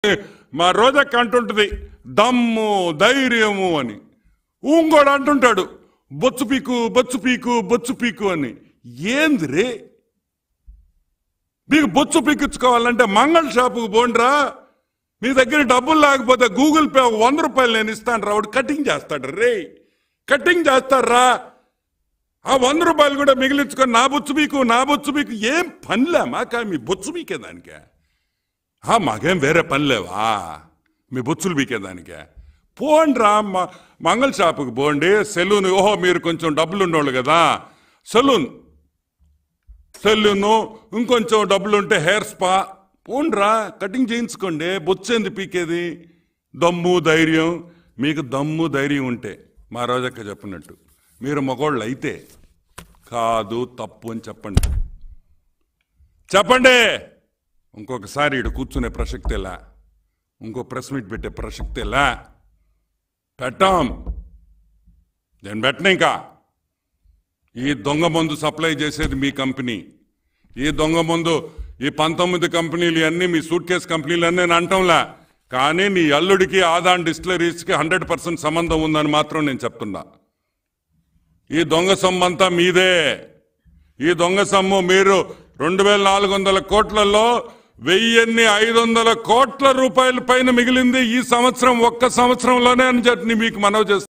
మా రోజక్క అంటుంటది దమ్ము ధైర్యము అని ఇంకోడు అంటుంటాడు బొచ్చు పీకు బొచ్చు పీకు బొచ్చు పీకు అని ఏంది రే మీకు బొచ్చు పీకించుకోవాలంటే మంగళ షాపుకు పోండ్రా మీ దగ్గర డబ్బులు లేకపోతే గూగుల్ పే ఒక వంద రూపాయలు నేను ఇస్తాను రా వాడు కటింగ్ చేస్తాడు రే కటింగ్ చేస్తాడ్రా ఆ వంద రూపాయలు కూడా మిగిలించుకొని నా బొచ్చు మీకు నా బొచ్చు మీకు ఏం పనిలే మాక మీ బొచ్చు మీకే దానికే ఆ, మాకేం వేరే పని లేవా మీ బొచ్చులు బీకేదానికే పోండ్రా మ- మంగళ షాపుకి పోండి సెలూన్ ఓహో మీరు కొంచెం డబ్బులు ఉండోళ్ళు కదా సెలూన్ సెలూన్ ఇంకొంచెం డబ్బులు ఉంటే హెయిర్ స్పా పోండ్రా కటింగ్ చేయించుకోండి బొచ్చేంది పీకేది దమ్ము ధైర్యం మీకు దమ్ము ధైర్యం ఉంటే మా రోజక్క చెప్పినట్టు మీరు మగోళ్ళు అయితే కాదు తప్పు అని చెప్పండి చెప్పండి ఇంకొకసారి ఇడు కూర్చునే ప్రసక్తి ఎలా ఇంకో ప్రెస్ మీట్ పెట్టే ప్రసక్తి ఎలా పెట్టాం నేను పెట్టను ఇంకా ఈ దొంగ మందు సప్లై చేసేది మీ కంపెనీ ఈ దొంగ మందు ఈ పంతొమ్మిది కంపెనీలు అన్నీ మీ సూట్ కేస్ కంపెనీలు అన్నీ నేను అంటంలా కానీ నీ అల్లుడికి ఆదాన్ డిస్టిలరీస్కి హండ్రెడ్ పర్సెంట్ సంబంధం ఉందని మాత్రం నేను చెప్తున్నా ఈ దొంగ సొమ్ము అంతా మీదే ఈ దొంగ సొమ్ము మీరు రెండు వేల నాలుగు వందల కోట్లలో వెయ్యిన్ని ఐదు వందల కోట్ల రూపాయల పైన మిగిలింది ఈ సంవత్సరం ఒక్క సంవత్సరంలోనే అని చెప్పి మీకు మనవి చేస్తాను